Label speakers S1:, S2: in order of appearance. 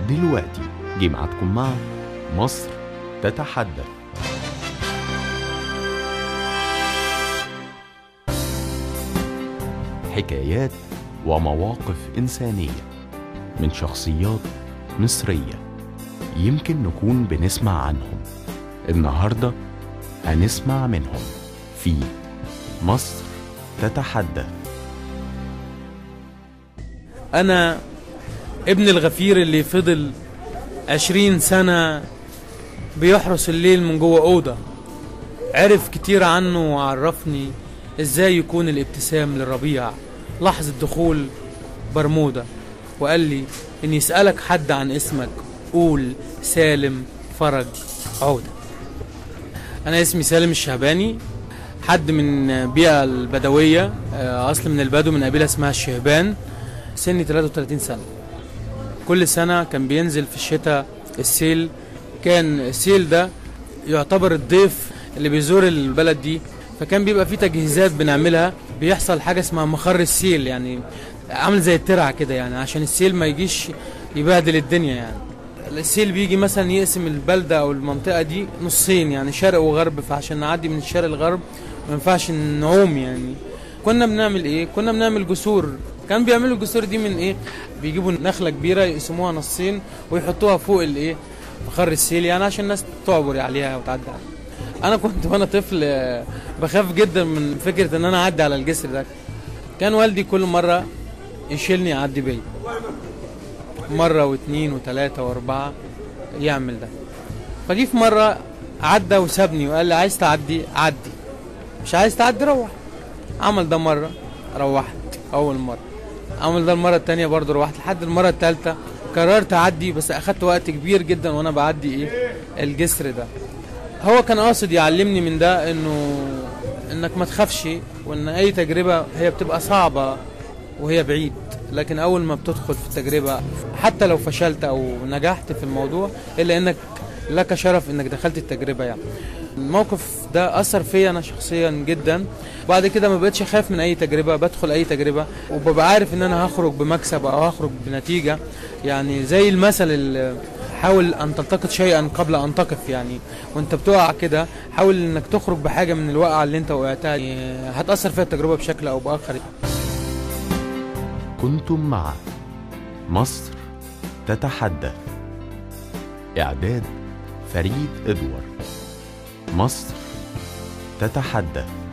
S1: دلوقتي جه ميعادكم مع مصر تتحدث حكايات ومواقف إنسانية من شخصيات مصرية يمكن نكون بنسمع عنهم النهاردة هنسمع منهم في مصر تتحدث
S2: أنا ابن الغفير اللي فضل عشرين سنة بيحرس الليل من جوه أوضة عرف كتير عنه وعرفني ازاي يكون الابتسام للربيع لحظة دخول برمودا وقال لي ان يسألك حد عن اسمك قول سالم فرج عودة انا اسمي سالم الشهباني حد من بيئة البدوية آه، اصل من البدو من قبيلة اسمها الشهبان سني 33 سنة كل سنة كان بينزل في الشتاء السيل كان السيل ده يعتبر الضيف اللي بيزور البلد دي فكان بيبقى في تجهيزات بنعملها بيحصل حاجة اسمها مخر السيل يعني عامل زي الترعة كده يعني عشان السيل ما يجيش يبهدل الدنيا يعني السيل بيجي مثلا يقسم البلدة أو المنطقة دي نصين يعني شرق وغرب فعشان نعدي من الشرق للغرب ما ينفعش نعوم يعني كنا بنعمل ايه كنا بنعمل جسور كان بيعملوا الجسور دي من ايه بيجيبوا نخله كبيره يقسموها نصين ويحطوها فوق الايه مخر السيل يعني عشان الناس تعبر عليها وتعدي عليها انا كنت وانا طفل آه، بخاف جدا من فكره ان انا اعدي على الجسر ده كان والدي كل مره يشيلني يعدي بيا مره واثنين وثلاثه واربعه يعمل ده فجي في مره عدى وسابني وقال لي عايز تعدي عدي مش عايز تعدي روح عمل ده مره روحت اول مره عمل ده المره التانية برضه روحت لحد المره التالتة قررت اعدي بس اخدت وقت كبير جدا وانا بعدي ايه الجسر ده هو كان قاصد يعلمني من ده انه انك ما تخافش وان اي تجربه هي بتبقى صعبه وهي بعيد لكن اول ما بتدخل في التجربه حتى لو فشلت او نجحت في الموضوع الا انك لك شرف انك دخلت التجربه يعني الموقف ده اثر فيا انا شخصيا جدا بعد كده ما بقتش خايف من اي تجربه بدخل اي تجربه وببقى عارف ان انا هخرج بمكسب او هخرج بنتيجه يعني زي المثل اللي حاول ان تلتقط شيئا قبل ان تقف يعني وانت بتقع كده حاول انك تخرج بحاجه من الوقعه اللي انت وقعتها يعني هتاثر فيها التجربه بشكل او باخر
S1: كنتم مع مصر تتحدث إعداد فريد إدوار مصر تتحدث